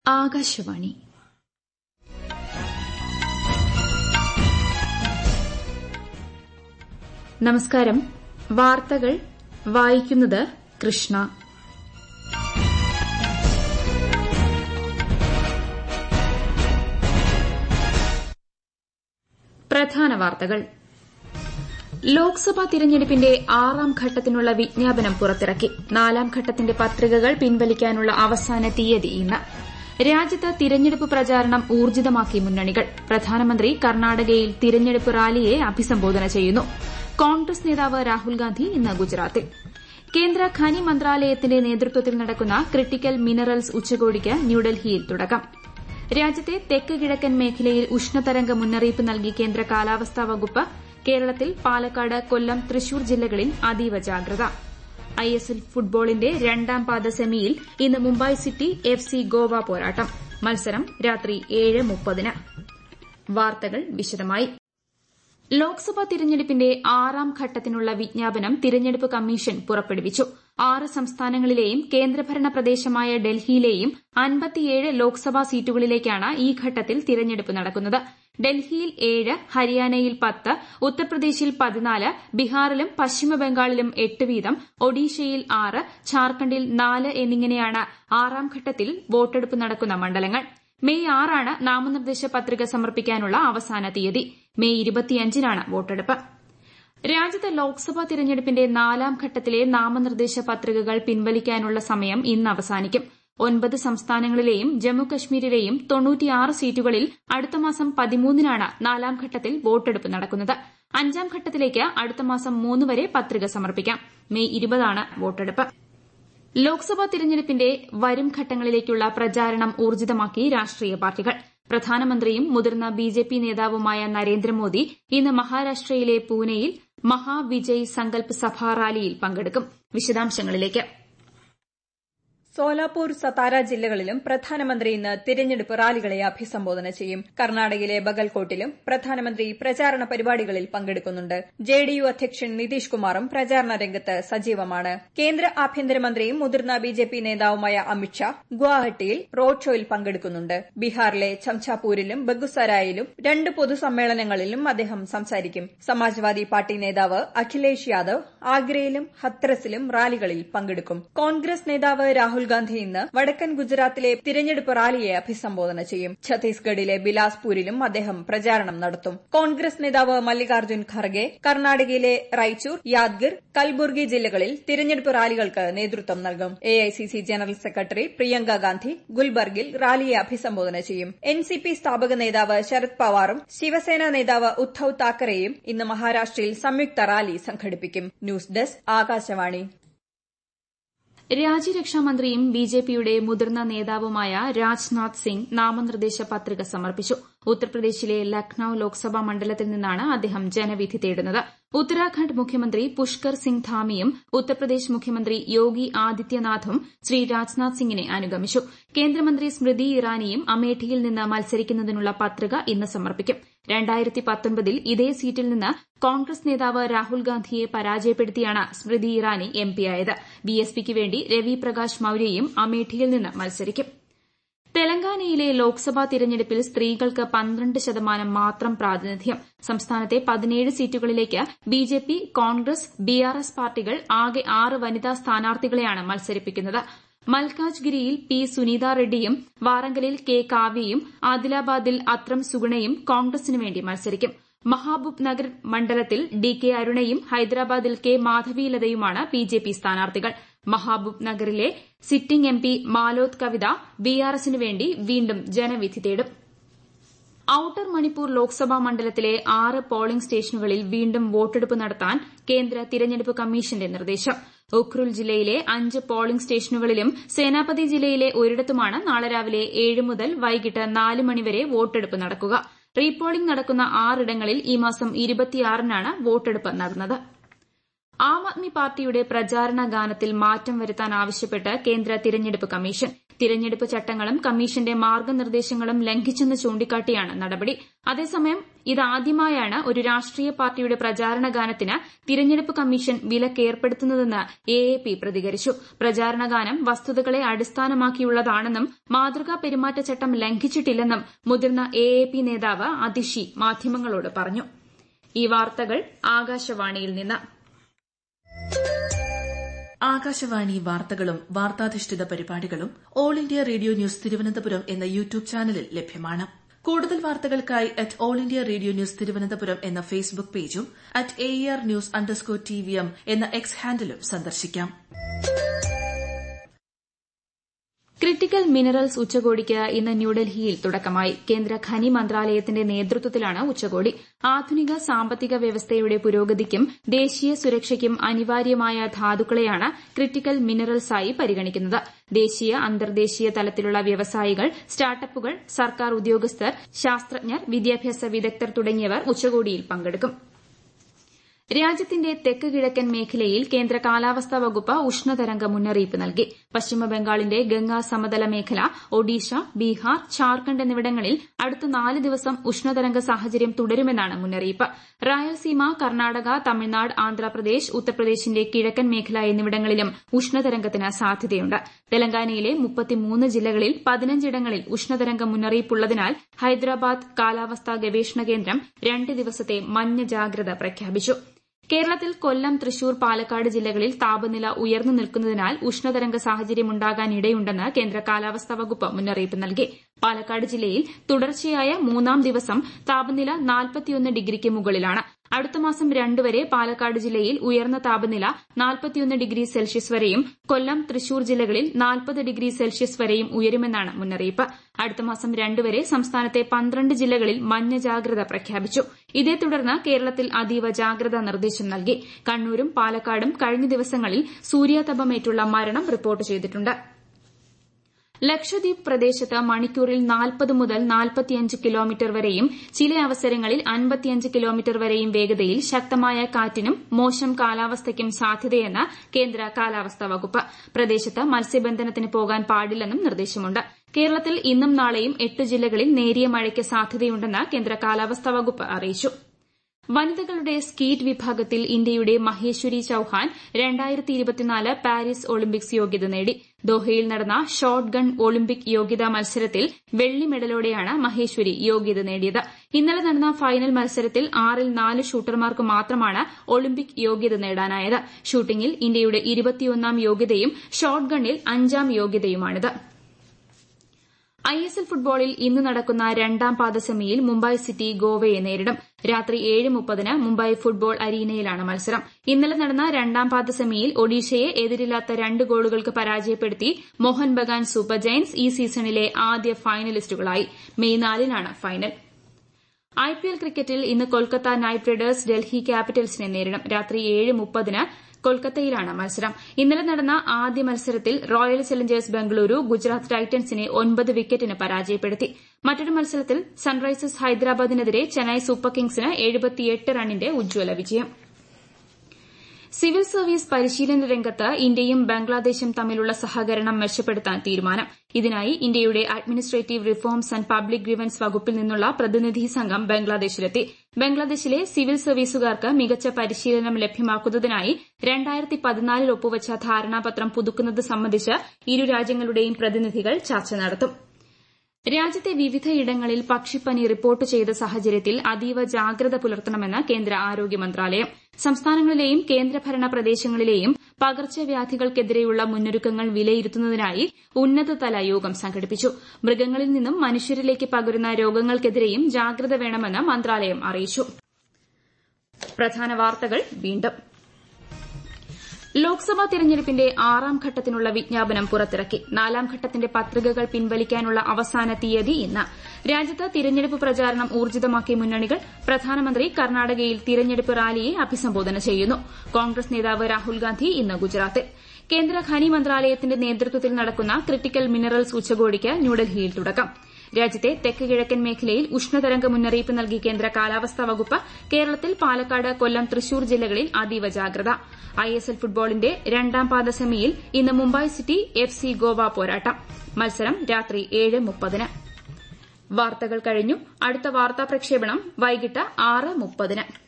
ആകാശവാണി നമസ്കാരം വാർത്തകൾ വായിക്കുന്നത് കൃഷ്ണ പ്രധാന വാർത്തകൾ ലോക്സഭാ തിരഞ്ഞെടുപ്പിന്റെ ആറാം ഘട്ടത്തിനുള്ള വിജ്ഞാപനം പുറത്തിറക്കി നാലാം ഘട്ടത്തിന്റെ പത്രികകൾ പിൻവലിക്കാനുള്ള അവസാന തീയതി ഇന്ന് രാജ്യത്ത് തിരഞ്ഞെടുപ്പ് പ്രചാരണം ഊർജിതമാക്കി മുന്നണികൾ പ്രധാനമന്ത്രി കർണാടകയിൽ തിരഞ്ഞെടുപ്പ് റാലിയെ അഭിസംബോധന ചെയ്യുന്നു കോൺഗ്രസ് നേതാവ് രാഹുൽ ഗാന്ധി ഇന്ന് ഗുജറാത്തിൽ കേന്ദ്ര ഖനി മന്ത്രാലയത്തിന്റെ നേതൃത്വത്തിൽ നടക്കുന്ന ക്രിട്ടിക്കൽ മിനറൽസ് ഉച്ചകോടിക്ക് ന്യൂഡൽഹിയിൽ തുടക്കം രാജ്യത്തെ തെക്ക് കിഴക്കൻ മേഖലയിൽ ഉഷ്ണതരംഗ മുന്നറിയിപ്പ് നൽകി കേന്ദ്ര കാലാവസ്ഥാ വകുപ്പ് കേരളത്തിൽ പാലക്കാട് കൊല്ലം തൃശൂർ ജില്ലകളിൽ അതീവ ജാഗ്രത ഐഎസ്എൽ ഫുട്ബോളിന്റെ രണ്ടാം പാദ സെമിയിൽ ഇന്ന് Mumbai city F C Goa പോരാട്ടം മത്സരം രാത്രി ഏഴ് മുപ്പതിന് വാർത്തകൾ വിശദമായി ലോക്സഭാ തിരഞ്ഞെടുപ്പിന്റെ ആറാം ഘട്ടത്തിനുള്ള വിജ്ഞാപനം തിരഞ്ഞെടുപ്പ് കമ്മീഷൻ പുറപ്പെടുവിച്ചു ആറ് സംസ്ഥാനങ്ങളിലെയും കേന്ദ്രഭരണ പ്രദേശമായ ഡൽഹിയിലെയും അൻപത്തിയേഴ് ലോക്സഭാ സീറ്റുകളിലേക്കാണ് ഈ ഘട്ടത്തിൽ തിരഞ്ഞെടുപ്പ് നടക്കുന്നത് ഡൽഹിയിൽ ഏഴ് ഹരിയാനയിൽ പത്ത് ഉത്തർപ്രദേശിൽ പതിനാല് ബീഹാറിലും പശ്ചിമബംഗാളിലും എട്ട് വീതം ഒഡീഷയിൽ ആറ് ഝാർഖണ്ഡിൽ നാല് എന്നിങ്ങനെയാണ് ആറാം ഘട്ടത്തിൽ വോട്ടെടുപ്പ് നടക്കുന്ന മണ്ഡലങ്ങൾ മെയ് ആറാണ് നാമനിർദ്ദേശ പത്രിക സമർപ്പിക്കാനുള്ള അവസാന തീയതി മെയ് ഇരുപത്തിയഞ്ചിനാണ് വോട്ടെടുപ്പ് രാജ്യത്ത് ലോക്സഭാ തിരഞ്ഞെടുപ്പിന്റെ നാലാം ഘട്ടത്തിലെ നാമനിർദ്ദേശ പത്രികകൾ പിൻവലിക്കാനുള്ള സമയം ഇന്ന് അവസാനിക്കും ഒൻപത് സംസ്ഥാനങ്ങളിലെയും ജമ്മുകശ്മീരിലെയും തൊണ്ണൂറ്റിയാറ് സീറ്റുകളിൽ അടുത്ത മാസം പതിമൂന്നിനാണ് നാലാം ഘട്ടത്തിൽ വോട്ടെടുപ്പ് നടക്കുന്നത് അഞ്ചാം ഘട്ടത്തിലേക്ക് അടുത്ത മാസം മൂന്ന് വരെ പത്രിക സമർപ്പിക്കാം മെയ് ഇരുപതാണ് വോട്ടെടുപ്പ് ലോക്സഭാ തിരഞ്ഞെടുപ്പിന്റെ വരും ഘട്ടങ്ങളിലേക്കുള്ള പ്രചാരണം ഊർജിതമാക്കി രാഷ്ട്രീയ പാർട്ടികൾ പ്രധാനമന്ത്രിയും മുതിർന്ന ബിജെപി നേതാവുമായ നരേന്ദ്രമോദി ഇന്ന് മഹാരാഷ്ട്രയിലെ പൂനെയിൽ മഹാവിജയ് സങ്കൽപ് സഭ റാലിയിൽ പങ്കെടുക്കും വിശദാംശങ്ങളിലേക്ക് സോലാപൂർ സതാര ജില്ലകളിലും പ്രധാനമന്ത്രി ഇന്ന് തിരഞ്ഞെടുപ്പ് റാലികളെ അഭിസംബോധന ചെയ്യും കർണാടകയിലെ ബഗൽകോട്ടിലും പ്രധാനമന്ത്രി പ്രചാരണ പരിപാടികളിൽ പങ്കെടുക്കുന്നുണ്ട് ജെഡിയു അധ്യക്ഷൻ നിതീഷ് കുമാറും പ്രചാരണ രംഗത്ത് സജീവമാണ് കേന്ദ്ര ആഭ്യന്തരമന്ത്രിയും മുതിർന്ന ബിജെപി നേതാവുമായ അമിത്ഷാ ഗുവാഹട്ടിയിൽ റോഡ് ഷോയിൽ പങ്കെടുക്കുന്നുണ്ട് ബീഹാറിലെ ഛംഛാപൂരിലും ബഗുസരായിലും രണ്ട് പൊതുസമ്മേളനങ്ങളിലും അദ്ദേഹം സംസാരിക്കും സമാജ്വാദി പാർട്ടി നേതാവ് അഖിലേഷ് യാദവ് ആഗ്രയിലും ഹത്രസിലും റാലികളിൽ പങ്കെടുക്കും കോൺഗ്രസ് നേതാവ് രാഹുൽ രാഹുൽ ഗാന്ധി ഇന്ന് വടക്കൻ ഗുജറാത്തിലെ തിരഞ്ഞെടുപ്പ് റാലിയെ അഭിസംബോധന ചെയ്യും ഛത്തീസ്ഗഡിലെ ബിലാസ്പൂരിലും അദ്ദേഹം പ്രചാരണം നടത്തും കോൺഗ്രസ് നേതാവ് മല്ലികാർജ്ജുൻ ഖർഗെ കർണാടകയിലെ റൈച്ചൂർ യാദ്ഗിർ കൽബുർഗി ജില്ലകളിൽ തിരഞ്ഞെടുപ്പ് റാലികൾക്ക് നേതൃത്വം നൽകും AICC general secretary Priyanka Gandhi ഗുൽബർഗിൽ റാലിയെ അഭിസംബോധന ചെയ്യും എൻസിപി സ്ഥാപക നേതാവ് ശരത് പവാറും ശിവസേന നേതാവ് ഉദ്ധവ് താക്കറെയും ഇന്ന് മഹാരാഷ്ട്രയിൽ സംയുക്ത റാലി സംഘടിപ്പിക്കും ന്യൂസ് ഡെസ്ക് ആകാശവാണി രാജ്യരക്ഷാമന്ത്രിയും ബിജെപിയുടെ മുതിർന്ന നേതാവുമായ രാജ്നാഥ് സിംഗ് നാമനിർദ്ദേശ പത്രിക സമർപ്പിച്ചു ഉത്തർപ്രദേശിലെ ലക്നൌ ലോക്സഭാ മണ്ഡലത്തിൽ നിന്നാണ് അദ്ദേഹം ജനവിധി തേടുന്നത് ഉത്തരാഖണ്ഡ് മുഖ്യമന്ത്രി പുഷ്കർ സിംഗ് ധാമിയും ഉത്തർപ്രദേശ് മുഖ്യമന്ത്രി യോഗി ആദിത്യനാഥും ശ്രീ രാജ്നാഥ് സിംഗിനെ അനുഗമിച്ചു കേന്ദ്രമന്ത്രി സ്മൃതി ഇറാനിയും അമേഠിയിൽ നിന്ന് മത്സരിക്കുന്നതിനുള്ള പത്രിക ഇന്ന് സമർപ്പിക്കും ൽ ഇതേ സീറ്റിൽ നിന്ന് കോൺഗ്രസ് നേതാവ് രാഹുൽ ഗാന്ധിയെ പരാജയപ്പെടുത്തിയാണ് സ്മൃതി ഇറാനി എംപിയായത് ബിഎസ്പിക്ക് വേണ്ടി രവി പ്രകാശ് മൌര്യയും അമേഠിയിൽ നിന്ന് മത്സരിക്കും തെലങ്കാനയിലെ ലോക്സഭാ തിരഞ്ഞെടുപ്പിൽ സ്ത്രീകൾക്ക് പന്ത്രണ്ട് ശതമാനം മാത്രം പ്രാതിനിധ്യം സംസ്ഥാനത്തെ പതിനേഴ് സീറ്റുകളിലേക്ക് ബിജെപി കോൺഗ്രസ് ബിആർഎസ് പാർട്ടികൾ ആകെ ആറ് വനിതാ സ്ഥാനാർത്ഥികളെയാണ് മത്സരിപ്പിക്കുന്നത് മൽക്കാജ്ഗിരിയിൽ പി സുനീത റെഡ്ഡിയും വാറങ്കലിൽ കെ കാവ്യയും ആദിലാബാദിൽ അത്രം സുഗുണയും കോൺഗ്രസിന് വേണ്ടി മത്സരിക്കും മഹാബൂബ് നഗർ മണ്ഡലത്തിൽ ഡി കെ അരുണയും ഹൈദരാബാദിൽ കെ മാധവീലതയുമാണ് ബിജെപി സ്ഥാനാർത്ഥികൾ മഹാബൂബ് നഗറിലെ സിറ്റിംഗ് എംപി മാലോത് കവിത ബിആർഎസിന് വേണ്ടി വീണ്ടും ജനവിധി തേടും ഔട്ടർ മണിപ്പൂർ ലോക്സഭാ മണ്ഡലത്തിലെ ആറ് പോളിംഗ് സ്റ്റേഷനുകളിൽ വീണ്ടും വോട്ടെടുപ്പ് നടത്താൻ കേന്ദ്ര തിരഞ്ഞെടുപ്പ് കമ്മീഷന്റെ നിർദ്ദേശം ഉഖ്രുൽ ജില്ലയിലെ അഞ്ച് പോളിംഗ് സ്റ്റേഷനുകളിലും സേനാപതി ജില്ലയിലെ ഒരിടത്തുമാണ് നാളെ രാവിലെ ഏഴ് മുതൽ വൈകിട്ട് നാല് മണിവരെ വോട്ടെടുപ്പ് നടക്കുക റീപോളിംഗ് നടക്കുന്ന ആറിടങ്ങളിൽ ഈ മാസം ഇരുപത്തിയാറിനാണ് വോട്ടെടുപ്പ് നടന്നത് ആം ആദ്മി പാർട്ടിയുടെ പ്രചാരണ ഗാനത്തിൽ മാറ്റം വരുത്താൻ ആവശ്യപ്പെട്ട് കേന്ദ്ര തിരഞ്ഞെടുപ്പ് കമ്മീഷൻ തിരഞ്ഞെടുപ്പ് ചട്ടങ്ങളും കമ്മീഷന്റെ മാർഗ്ഗനിർദ്ദേശങ്ങളും ലംഘിച്ചെന്ന് ചൂണ്ടിക്കാട്ടിയാണ് നടപടി അതേസമയം ഇതാദ്യമായാണ് ഒരു രാഷ്ട്രീയ പാർട്ടിയുടെ പ്രചാരണ ഗാനത്തിന് തിരഞ്ഞെടുപ്പ് കമ്മീഷൻ വിലക്കേർപ്പെടുത്തുന്നതെന്ന് എ എ പി പ്രതികരിച്ചു പ്രചാരണ ഗാനം വസ്തുതകളെ അടിസ്ഥാനമാക്കിയുള്ളതാണെന്നും മാതൃകാ പെരുമാറ്റച്ചട്ടം ലംഘിച്ചിട്ടില്ലെന്നും മുതിർന്ന എ എ പി നേതാവ് അതിഷി മാധ്യമങ്ങളോട് പറഞ്ഞു ഈ വാർത്തകൾ ആകാശവാണിയിൽ നിന്ന് ആകാശവാണി വാർത്തകളും വാർത്താധിഷ്ഠിത പരിപാടികളും all India radio news Thiruvananthapuram എന്ന യൂട്യൂബ് ചാനലിൽ ലഭ്യമാണ് കൂടുതൽ വാർത്തകൾക്കായി at all India radio news Thiruvananthapuram എന്ന ഫേസ്ബുക്ക് പേജും at A R news underscore T V M എന്ന എക്സ് ഹാൻഡിലും സന്ദർശിക്കാം ക്രിട്ടിക്കൽ മിനറൽസ് ഉച്ചകോടിക്ക് ഇന്ന് ന്യൂഡൽഹിയിൽ തുടക്കമായി കേന്ദ്ര ഖനി മന്ത്രാലയത്തിന്റെ നേതൃത്വത്തിലാണ് ഉച്ചകോടി ആധുനിക സാമ്പത്തിക വ്യവസ്ഥയുടെ പുരോഗതിക്കും ദേശീയ സുരക്ഷയ്ക്കും അനിവാര്യമായ ധാതുക്കളെയാണ് ക്രിട്ടിക്കൽ മിനറൽസായി പരിഗണിക്കുന്നത് ദേശീയ അന്തർദേശീയ തലത്തിലുള്ള വ്യവസായികൾ സ്റ്റാർട്ടപ്പുകൾ സർക്കാർ ഉദ്യോഗസ്ഥർ ശാസ്ത്രജ്ഞർ വിദ്യാഭ്യാസ വിദഗ്ധർ തുടങ്ങിയവർ ഉച്ചകോടിയിൽ പങ്കെടുക്കും രാജ്യത്തിന്റെ തെക്ക് കിഴക്കൻ മേഖലയിൽ കേന്ദ്ര കാലാവസ്ഥാ വകുപ്പ് ഉഷ്ണതരംഗ മുന്നറിയിപ്പ് നൽകി പശ്ചിമബംഗാളിന്റെ ഗംഗാ സമതല മേഖല ഒഡീഷ ബീഹാർ ഝാർഖണ്ഡ് എന്നിവിടങ്ങളിൽ അടുത്ത നാല് ദിവസം ഉഷ്ണതരംഗ സാഹചര്യം തുടരുമെന്നാണ് മുന്നറിയിപ്പ് റായൽസീമ കർണാടക തമിഴ്നാട് ആന്ധ്രാപ്രദേശ് ഉത്തർപ്രദേശിന്റെ കിഴക്കൻ മേഖല എന്നിവിടങ്ങളിലും ഉഷ്ണതരംഗത്തിന് സാധ്യതയുണ്ട് തെലങ്കാനയിലെ മുപ്പത്തിമൂന്ന് ജില്ലകളിൽ പതിനഞ്ചിടങ്ങളിൽ ഉഷ്ണതരംഗ മുന്നറിയിപ്പുള്ളതിനാൽ ഹൈദരാബാദ് കാലാവസ്ഥാ ഗവേഷണ കേന്ദ്രം രണ്ട് ദിവസത്തെ മഞ്ഞ ജാഗ്രത പ്രഖ്യാപിച്ചു കേരളത്തിൽ കൊല്ലം തൃശൂർ പാലക്കാട് ജില്ലകളിൽ താപനില ഉയർന്നു നിൽക്കുന്നതിനാൽ ഉഷ്ണതരംഗ സാഹചര്യമുണ്ടാകാനിടയുണ്ടെന്ന് കേന്ദ്ര കാലാവസ്ഥാ വകുപ്പ് മുന്നറിയിപ്പ് നൽകി പാലക്കാട് ജില്ലയിൽ തുടർച്ചയായ മൂന്നാം ദിവസം താപനില നാൽപ്പത്തിയൊന്ന് ഡിഗ്രിക്ക് മുകളിലാണ് അടുത്ത മാസം രണ്ട് വരെ പാലക്കാട് ജില്ലയിൽ ഉയർന്ന താപനില നാൽപ്പത്തിയൊന്ന് ഡിഗ്രി സെൽഷ്യസ് വരെയും കൊല്ലം തൃശൂർ ജില്ലകളിൽ നാൽപ്പത് ഡിഗ്രി സെൽഷ്യസ് വരെയും ഉയരുമെന്നാണ് മുന്നറിയിപ്പ് അടുത്ത മാസം രണ്ട് വരെ സംസ്ഥാനത്തെ പന്ത്രണ്ട് ജില്ലകളിൽ മഞ്ഞ ജാഗ്രത പ്രഖ്യാപിച്ചു ഇതേ തുടർന്ന് കേരളത്തിൽ അതീവ ജാഗ്രതാ നിർദ്ദേശം നൽകി കണ്ണൂരും പാലക്കാടും കഴിഞ്ഞ ദിവസങ്ങളിൽ സൂര്യാതപമേറ്റുള്ള മരണം റിപ്പോർട്ട് ചെയ്തിട്ടുണ്ട് ലക്ഷദ്വീപ് പ്രദേശത്ത് മണിക്കൂറിൽ നാൽപ്പത് മുതൽ നാൽപ്പത്തിയഞ്ച് കിലോമീറ്റർ വരെയും ചില അവസരങ്ങളിൽ അൻപത്തിയഞ്ച് കിലോമീറ്റർ വരെയും വേഗതയിൽ ശക്തമായ കാറ്റിനും മോശം കാലാവസ്ഥയ്ക്കും സാധ്യതയെന്ന് കേന്ദ്ര കാലാവസ്ഥാ വകുപ്പ് പ്രദേശത്ത് മത്സ്യബന്ധനത്തിന് പോകാൻ പാടില്ലെന്നും നിർദ്ദേശമുണ്ട് കേരളത്തിൽ ഇന്നും നാളെയും എട്ട് ജില്ലകളിൽ നേരിയ മഴയ്ക്ക് സാധ്യതയുണ്ടെന്ന് കേന്ദ്ര കാലാവസ്ഥാ വകുപ്പ് അറിയിച്ചു വനിതകളുടെ സ്കീറ്റ് വിഭാഗത്തിൽ ഇന്ത്യയുടെ മഹേശ്വരി ചൌഹാൻ പാരീസ് ഒളിമ്പിക്സ് യോഗ്യത നേടി ദോഹയിൽ നടന്ന ഷോട്ട് ഗൺ ഒളിമ്പിക് യോഗ്യതാ മത്സരത്തിൽ വെള്ളി മെഡലോടെയാണ് മഹേശ്വരി യോഗ്യത നേടിയത് ഇന്നലെ നടന്ന ഫൈനൽ മത്സരത്തിൽ ആറിൽ നാല് ഷൂട്ടർമാർക്ക് മാത്രമാണ് ഒളിമ്പിക് യോഗ്യത നേടാനായത് ഷൂട്ടിംഗിൽ ഇന്ത്യയുടെ ഇരുപത്തിയൊന്നാം യോഗ്യതയും ഷോട്ട് ഗണ്ണിൽ അഞ്ചാം യോഗ്യതയുമാണിത് ഐഎസ്എൽ ഫുട്ബോളിൽ ഇന്ന് നടക്കുന്ന രണ്ടാം പാദ സെമിയിൽ മുംബൈ സിറ്റി ഗോവയെ നേരിടും രാത്രി ഏഴ് മുപ്പതിന് മുംബൈ ഫുട്ബോൾ അരീനയിലാണ് മത്സരം ഇന്നലെ നടന്ന രണ്ടാം പാദ സെമിയിൽ ഒഡീഷയെ എതിരില്ലാത്ത രണ്ട് ഗോളുകൾക്ക് പരാജയപ്പെടുത്തി മോഹൻ ബഗാൻ സൂപ്പർ ജയന്റ്സ് ഈ സീസണിലെ ആദ്യ ഫൈനലിസ്റ്റുകളായി മെയ് നാലിനാണ് ഫൈനൽ ഐപിഎൽ ക്രിക്കറ്റിൽ ഇന്ന് കൊൽക്കത്ത നൈറ്റ് റൈഡേഴ്സ് ഡൽഹി ക്യാപിറ്റൽസിനെ നേരിടും രാത്രി ഏഴ് മുപ്പതിന് കൊൽക്കത്തയിലാണ് മത്സരം ഇന്നലെ നടന്ന ആദ്യ മത്സരത്തിൽ റോയൽ ചലഞ്ചേഴ്സ് ബംഗളൂരു ഗുജറാത്ത് ടൈറ്റൻസിനെ ഒൻപത് വിക്കറ്റിന് പരാജയപ്പെടുത്തി മറ്റൊരു മത്സരത്തിൽ സൺറൈസേഴ്സ് ഹൈദരാബാദിനെതിരെ ചെന്നൈ സൂപ്പർ കിങ്സിന് റണ്ണിന്റെ ഉജ്ജ്വല വിജയം സിവിൽ സർവീസ് പരിശീലന രംഗത്ത് ഇന്ത്യയും ബംഗ്ലാദേശും തമ്മിലുള്ള സഹകരണം മെച്ചപ്പെടുത്താൻ തീരുമാനം ഇതിനായി ഇന്ത്യയുടെ administrative reforms and public grievances വകുപ്പിൽ നിന്നുള്ള പ്രതിനിധി സംഘം ബംഗ്ലാദേശിലെത്തി ബംഗ്ലാദേശിലെ സിവിൽ സർവീസുകാർക്ക് മികച്ച പരിശീലനം ലഭ്യമാക്കുന്നതിനായി രണ്ടായിരത്തി പതിനാലിൽ ഒപ്പുവച്ച ധാരണാപത്രം പുതുക്കുന്നത് സംബന്ധിച്ച് ഇരു രാജ്യങ്ങളുടെയും പ്രതിനിധികൾ ചർച്ച നടത്തും രാജ്യത്തെ വിവിധയിടങ്ങളിൽ പക്ഷിപ്പനി റിപ്പോർട്ട് ചെയ്ത സാഹചര്യത്തിൽ അതീവ ജാഗ്രത പുലർത്തണമെന്ന് കേന്ദ്ര ആരോഗ്യ മന്ത്രാലയം സംസ്ഥാനങ്ങളിലെയും കേന്ദ്രഭരണ പ്രദേശങ്ങളിലെയും പകർച്ചവ്യാധികൾക്കെതിരെയുള്ള മുന്നൊരുക്കങ്ങൾ വിലയിരുത്തുന്നതിനായി ഉന്നതതല യോഗം സംഘടിപ്പിച്ചു മൃഗങ്ങളിൽ നിന്നും മനുഷ്യരിലേക്ക് പകരുന്ന രോഗങ്ങൾക്കെതിരെയും ജാഗ്രത വേണമെന്ന് മന്ത്രാലയം അറിയിച്ചു പ്രധാന വാർത്തകൾ വീണ്ടും ലോക്സഭാ തെരഞ്ഞെടുപ്പിന്റെ ആറാം ഘട്ടത്തിനുള്ള വിജ്ഞാപനം പുറത്തിറക്കി നാലാം ഘട്ടത്തിന്റെ പത്രികകൾ പിൻവലിക്കാനുള്ള അവസാന തീയതി ഇന്ന് രാജ്യത്ത് തിരഞ്ഞെടുപ്പ് പ്രചാരണം ഊർജിതമാക്കിയ മുന്നണികൾ പ്രധാനമന്ത്രി കർണാടകയിൽ തിരഞ്ഞെടുപ്പ് റാലിയെ അഭിസംബോധന ചെയ്യുന്നു കോൺഗ്രസ് നേതാവ് രാഹുൽ ഗാന്ധി ഇന്ന് ഗുജറാത്തിൽ കേന്ദ്ര ഖനി മന്ത്രാലയത്തിന്റെ നേതൃത്വത്തിൽ നടക്കുന്ന ക്രിട്ടിക്കൽ മിനറൽസ് ഉച്ചകോടിക്ക് ന്യൂഡൽഹിയിൽ തുടക്കം രാജ്യത്തെ തെക്ക് കിഴക്കൻ മേഖലയിൽ ഉഷ്ണതരംഗ മുന്നറിയിപ്പ് നൽകി കേന്ദ്ര കാലാവസ്ഥാ വകുപ്പ് കേരളത്തിൽ പാലക്കാട് കൊല്ലം തൃശൂർ ജില്ലകളിൽ അതീവ ജാഗ്രത ഐഎസ്എൽ ഫുട്ബോളിന്റെ രണ്ടാം പാദ സെമിയിൽ ഇന്ന് Mumbai city F C Goa പോരാട്ടം മത്സരം രാത്രി ഏഴ് മുപ്പതിന് വാർത്തകൾ കഴിഞ്ഞു അടുത്ത വാർത്താ പ്രക്ഷേപണം വൈകിട്ട് ആറ് മുപ്പതിന്